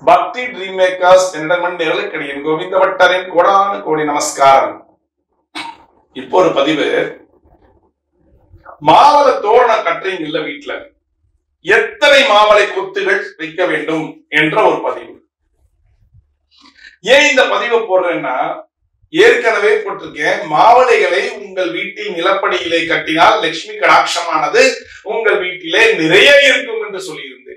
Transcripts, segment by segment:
பக்தி dream makers என்னிடம் நேர்களுக்கடியின் கோவிந்த பட்டரின் கோடான கோடி நமஸ்காரம் இப்போ ஒரு பதிவு மாவள தோரணம் கட்டுறீங்க இல்ல வீட்டுல எத்தனை மாவளை கொத்துகள் வைக்க வேண்டும் என்ற ஒரு பதிவு ஏன் இந்த பதிவை போடுறேன்னா ஏற்கனவே போட்டிருக்கேன் மாவளைகளை உங்கள் வீட்டில் நிலப்படியிலே கட்டினால் லட்சுமி கடாட்சமானது உங்கள் வீட்டிலே நிறைய இருக்கும் என்று சொல்லியிருந்தேன்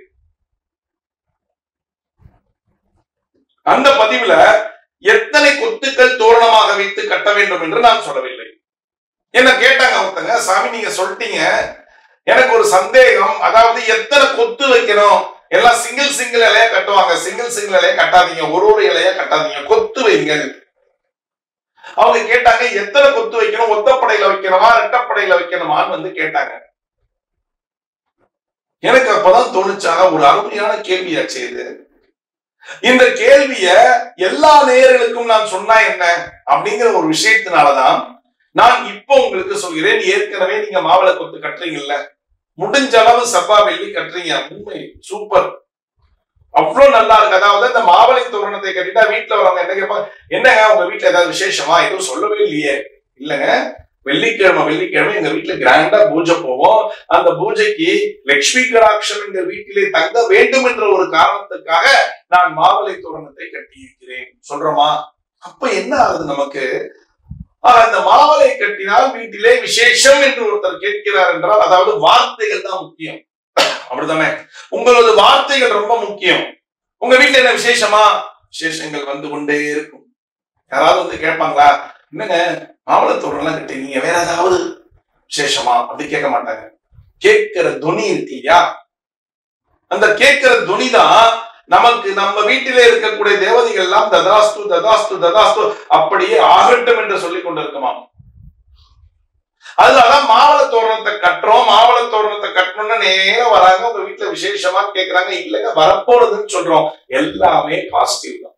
அந்த பதிவுல எத்தனை கொத்துக்கள் தோரணமாக வைத்து கட்ட வேண்டும் என்று நான் சொல்லவில்லை என்ன கேட்டாங்க ஒருத்தங்க சாமி நீங்க சொல்லிட்டீங்க எனக்கு ஒரு சந்தேகம் அதாவது எத்தனை கொத்து வைக்கணும் எல்லாம் சிங்கிள் சிங்கிள் இலையா கட்டுவாங்க சிங்கிள் சிங்கிள் இலையா கட்டாதீங்க ஒரு ஒரு இலையா கட்டாதீங்க கொத்து வைங்க அவங்க கேட்டாங்க எத்தனை கொத்து வைக்கணும் ஒத்தப்படையில வைக்கணுமா ரெட்டப்படையில வைக்கணுமான்னு வந்து கேட்டாங்க எனக்கு அப்பதான் தோணுச்சாங்க ஒரு அருமையான கேள்வியாச்சு இது இந்த கேள்விய எல்லா நேயர்களுக்கும் நான் சொன்னா என்ன அப்படிங்கிற ஒரு விஷயத்தினாலதான் நான் இப்போ உங்களுக்கு சொல்கிறேன் ஏற்கனவே நீங்க மாவள கொத்து கட்டுறீங்கல்ல முடிஞ்ச அளவு செவ்வா வெள்ளி கட்டுறீங்க உண்மை சூப்பர் அவ்வளவு நல்லா இருக்கு அதாவது இந்த மாவளை தோரணத்தை கட்டிட்டா வீட்டுல வரவங்க என்ன கேட்பாங்க என்னங்க உங்க வீட்டுல ஏதாவது விசேஷமா எதுவும் சொல்லவே இல்லையே இல்லங்க வெள்ளிக்கிழமை வெள்ளிக்கிழமை எங்க வீட்டுல கிராண்டா பூஜை போவோம் அந்த பூஜைக்கு லட்சுமி கடாட்சம் எங்க வீட்டிலே தங்க வேண்டும் என்ற ஒரு காரணத்துக்காக நான் மாவளை தோரணத்தை கட்டியிருக்கிறேன் சொல்றோமா அப்ப என்ன ஆகுது நமக்கு ஆஹ் இந்த மாவளை கட்டினால் வீட்டிலே விசேஷம் என்று ஒருத்தர் கேட்கிறார் என்றால் அதாவது வார்த்தைகள் தான் முக்கியம் அப்படிதானே உங்களது வார்த்தைகள் ரொம்ப முக்கியம் உங்க வீட்டுல என்ன விசேஷமா விசேஷங்கள் வந்து கொண்டே இருக்கும் யாராவது வந்து கேட்பாங்களா என்னங்க மாவளத்தோடலாம் கட்டி நீங்க வேற ஏதாவது விசேஷமா அப்படி கேட்க மாட்டாங்க கேட்கிற துணி இருக்கு இல்லையா அந்த கேட்கிற துணி தான் நமக்கு நம்ம வீட்டிலே இருக்கக்கூடிய தேவதைகள் எல்லாம் ததாஸ்து ததாஸ்து ததாஸ்து அப்படியே ஆகட்டும் என்று சொல்லிக் கொண்டிருக்குமா அதனாலதான் மாவள தோரணத்தை கட்டுறோம் மாவள தோரணத்தை கட்டணும்னு நேரம் வராங்க உங்க வீட்டுல விசேஷமா கேக்குறாங்க இல்லைங்க வரப்போறதுன்னு சொல்றோம் எல்லாமே பாசிட்டிவ் தான்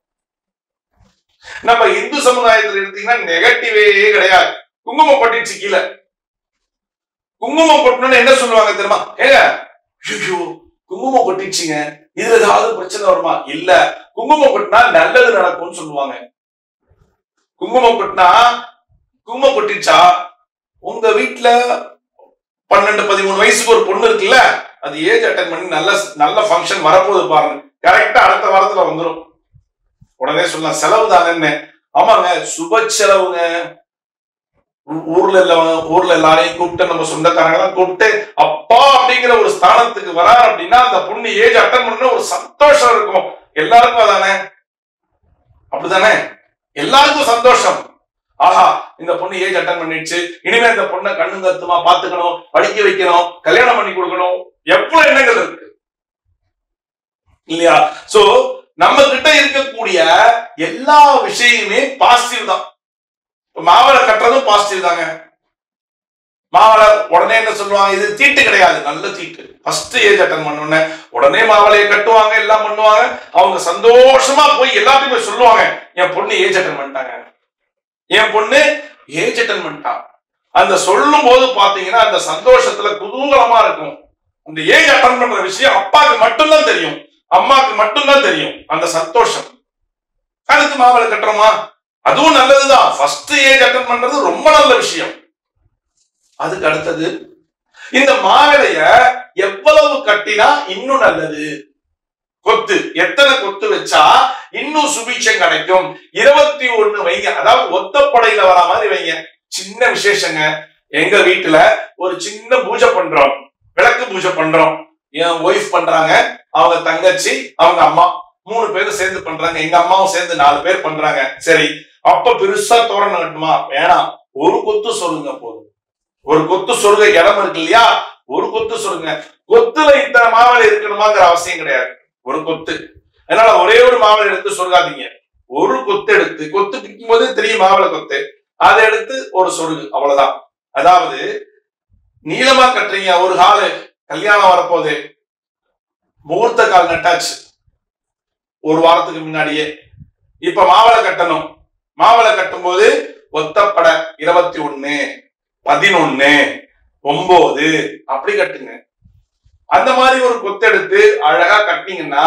நம்ம இந்து சமுதாயத்துல எடுத்தீங்கன்னா நெகட்டிவே கிடையாது குங்குமம் கொட்டிடுச்சு கீழே குங்குமம் கொட்டணும்னு என்ன சொல்லுவாங்க தெரியுமா ஏங்க ஐயோ குங்குமம் கொட்டிடுச்சுங்க இதுல ஏதாவது பிரச்சனை வருமா இல்ல குங்குமம் கொட்டினா நல்லது நடக்கும்னு சொல்லுவாங்க குங்குமம் கொட்டினா குங்குமம் கொட்டிச்சா உங்க வீட்டுல பன்னெண்டு பதிமூணு வயசுக்கு ஒரு பொண்ணு இருக்குல்ல அது ஏஜ் அட்டன் பண்ணி நல்ல நல்ல ஃபங்க்ஷன் வரப்போகுது பாருங்க கரெக்டா அடுத்த வாரத்துல வந்துடும் உடனே சொல்லலாம் செலவு தானே ஆமாங்க சுப செலவுங்க ஊ- ஊர்ல இல்லவங்க ஊர்ல எல்லாரையும் கூப்பிட்டு நம்ம சொந்தக்காரங்க எல்லாம் கூப்பிட்டு அப்பா அப்படிங்கிற ஒரு ஸ்தானத்துக்கு வரார் அப்படின்னா அந்த பொண்ணு ஏஜ் அட்டன் பண்ண ஒரு சந்தோஷம் இருக்கும் எல்லாருக்கும் அதானே அப்படிதானே எல்லாருக்கும் சந்தோஷம் ஆஹா இந்த பொண்ணு ஏஜ் அட்டன் பண்ணிடுச்சு இனிமே இந்த பொண்ணை கண்ணு கருத்துமா பாத்துக்கணும் படிக்க வைக்கணும் கல்யாணம் பண்ணி கொடுக்கணும் எவ்வளவு எண்ணங்கள் இருக்கு இல்லையா சோ நம்ம கிட்ட இருக்கக்கூடிய எல்லா விஷயமுமே பாசிட்டிவ் தான் இப்ப மாவளை கட்டுறதும் பாசிட்டிவ் தாங்க மாவளை உடனே என்ன சொல்லுவாங்க இது தீட்டு கிடையாது நல்ல தீட்டு ஃபர்ஸ்ட் ஏஜ் அட்டன் பண்ண உடனே மாவளையை கட்டுவாங்க எல்லாம் பண்ணுவாங்க அவங்க சந்தோஷமா போய் எல்லாத்தையும் போய் சொல்லுவாங்க என் பொண்ணு ஏஜ் அட்டன் பண்ணிட்டாங்க என் பொண்ணு ஏஜ் அட்டன் பண்ணிட்டா அந்த சொல்லும் போது பாத்தீங்கன்னா அந்த சந்தோஷத்துல குதூகலமா இருக்கும் அந்த ஏஜ் அட்டன் பண்ற விஷயம் அப்பாவுக்கு மட்டும்தான் தெரியும் அம்மாவுக்கு மட்டும்தான் தெரியும் அந்த சந்தோஷம் அதுக்கு மாவளை கட்டுறோமா அதுவும் நல்லதுதான் ஃபர்ஸ்ட் ஏஜ் அட்டன் பண்றது ரொம்ப நல்ல விஷயம் அதுக்கு அடுத்தது இந்த மாவிளைய எவ்வளவு கட்டினா இன்னும் நல்லது கொத்து எத்தனை கொத்து வச்சா இன்னும் சுபிட்சம் கிடைக்கும் இருபத்தி ஒண்ணு வைங்க அதாவது ஒத்தப்படையில வர மாதிரி வைங்க சின்ன விசேஷங்க எங்க வீட்டுல ஒரு சின்ன பூஜை பண்றோம் விளக்கு பூஜை பண்றோம் என் ஒய்ஃப் பண்றாங்க அவங்க தங்கச்சி அவங்க அம்மா மூணு பேரும் சேர்ந்து பண்றாங்க எங்க அம்மாவும் சேர்ந்து நாலு பேர் பண்றாங்க சரி அப்ப பெருசா தோரணம் கட்டுமா வேணாம் ஒரு கொத்து சொல்லுங்க போதும் ஒரு கொத்து சொருக இடம் இருக்கு இல்லையா ஒரு கொத்து சொல்லுங்க கொத்துல இத்தனை மாவளை இருக்கணுமாங்கிற அவசியம் கிடையாது ஒரு கொத்து அதனால ஒரே ஒரு மாவளை எடுத்து சொருகாதீங்க ஒரு கொத்து எடுத்து கொத்து பிக்கும் போது தெரியும் மாவளை கொத்து அதை எடுத்து ஒரு சொருகு அவ்வளவுதான் அதாவது நீளமா கட்டுறீங்க ஒரு ஹாலு கல்யாணம் வரப்போகுது முகூர்த்த கால் நட்டாச்சு ஒரு வாரத்துக்கு முன்னாடியே இப்ப மாவளை கட்டணும் மாவளை கட்டும்போது ஒத்தப்படை இருபத்தி ஒண்ணு பதினொன்னு ஒன்பது அப்படி கட்டுங்க அந்த மாதிரி ஒரு கொத்தெடுத்து அழகா கட்டினீங்கன்னா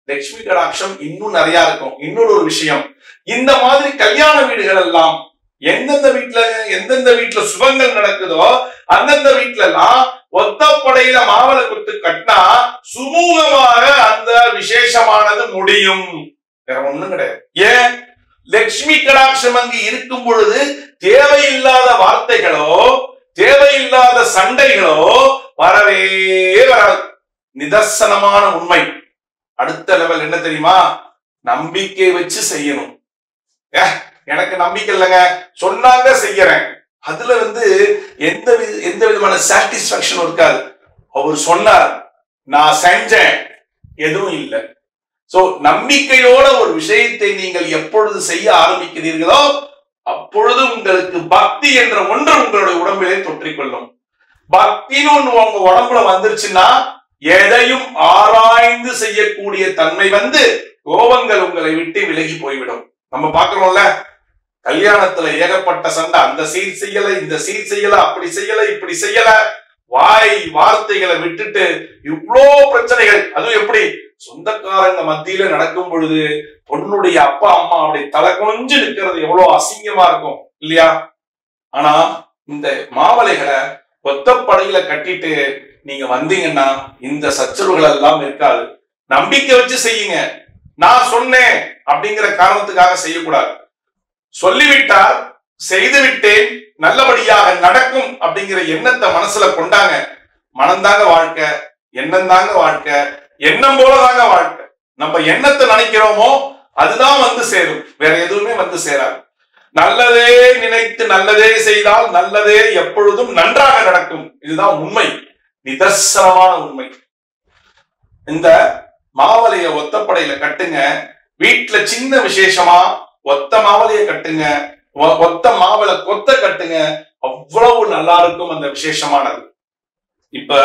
லட்சுமி கடாட்சம் இன்னும் நிறைய இருக்கும் இன்னொரு ஒரு விஷயம் இந்த மாதிரி கல்யாண வீடுகள் எல்லாம் எந்தெந்த வீட்டுல எந்தெந்த வீட்டுல சுபங்கள் நடக்குதோ அந்தந்த வீட்டுல எல்லாம் ஒத்தப்படையில மாவளை குத்து கட்டினா சுமூகமாக அந்த விசேஷமானது முடியும் வேற ஒண்ணும் கிடையாது ஏன் லட்சுமி கடாட்சம் அங்கு இருக்கும் பொழுது தேவையில்லாத வார்த்தைகளோ தேவையில்லாத சண்டைகளோ வரவே வராது நிதர்சனமான உண்மை அடுத்த லெவல் என்ன தெரியுமா நம்பிக்கை வச்சு செய்யணும் ஏ, எனக்கு நம்பிக்கை இல்லைங்க சொன்னாங்க செய்யறேன் அதுல வந்து எந்த வி- எந்த விதமான சாட்டிஸ்பாக்சன் இருக்காது அவர் சொன்னார் நான் செஞ்சேன் எதுவும் இல்லை சோ நம்பிக்கையோட ஒரு விஷயத்தை நீங்கள் எப்பொழுது செய்ய ஆரம்பிக்கிறீர்களோ அப்பொழுது உங்களுக்கு பக்தி என்ற ஒன்று உங்களுடைய உடம்பிலே தொற்றிக்கொள்ளும் பக்தின்னு ஒண்ணு உங்க உடம்புல வந்துருச்சுன்னா எதையும் ஆராய்ந்து செய்யக்கூடிய தன்மை வந்து கோபங்கள் உங்களை விட்டு விலகி போய்விடும் நம்ம பாக்குறோம்ல கல்யாணத்துல ஏகப்பட்ட சண்டை அந்த சீர் செய்யல இந்த சீர் செய்யல அப்படி செய்யல இப்படி செய்யல வாய் வார்த்தைகளை விட்டுட்டு இவ்ளோ பிரச்சனைகள் அதுவும் எப்படி சொந்தக்காரங்க மத்தியில நடக்கும் பொழுது பொண்ணுடைய அப்பா அம்மா அப்படி தலை குனிஞ்சு நிக்கிறது எவ்வளவு அசிங்கமா இருக்கும் இல்லையா ஆனா இந்த மாவளைகளை ஒத்தப்படையில கட்டிட்டு நீங்க வந்தீங்கன்னா இந்த சச்சரவுகள் எல்லாம் இருக்காது நம்பிக்கை வச்சு செய்யுங்க நான் சொன்னேன் அப்படிங்கிற காரணத்துக்காக செய்யக்கூடாது சொல்லிவிட்டார் செய்து விட்டேன் நல்லபடியாக நடக்கும் அப்படிங்கிற எண்ணத்தை மனசுல கொண்டாங்க மனம்தாங்க வாழ்க்கை எண்ணம் தாங்க வாழ்க்கை எண்ணம் போலதாங்க வாழ்க்கை நம்ம எண்ணத்தை நினைக்கிறோமோ அதுதான் வந்து சேரும் வேற எதுவுமே வந்து சேராது நல்லதே நினைத்து நல்லதே செய்தால் நல்லதே எப்பொழுதும் நன்றாக நடக்கும் இதுதான் உண்மை நிதர்சனமான உண்மை இந்த மாவளைய ஒத்தப்படையில கட்டுங்க வீட்டுல சின்ன விசேஷமா ஒத்த மாவளைய கட்டுங்க ஒ- ஒத்த மாவளை கொத்த கட்டுங்க அவ்வளவு நல்லா இருக்கும் அந்த விசேஷமானது இப்ப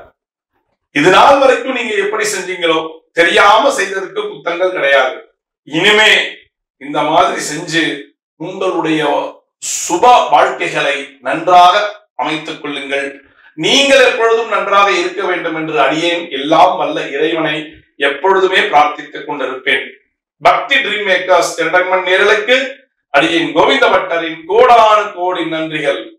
இது நாள் வரைக்கும் நீங்க எப்படி செஞ்சீங்களோ தெரியாம செய்ததுக்கு குத்தங்கள் கிடையாது இனிமே இந்த மாதிரி செஞ்சு உங்களுடைய சுப வாழ்க்கைகளை நன்றாக அமைத்துக் கொள்ளுங்கள் நீங்கள் எப்பொழுதும் நன்றாக இருக்க வேண்டும் என்று அடியேன் எல்லாம் வல்ல இறைவனை எப்பொழுதுமே பிரார்த்தித்துக் கொண்டிருப்பேன் பக்தி ட்ரீம் மேக்கர்ஸ் என்டர்மெண்ட் நேரலுக்கு அடியேன் கோவிந்த பட்டரின் கோடானு கோடி நன்றிகள்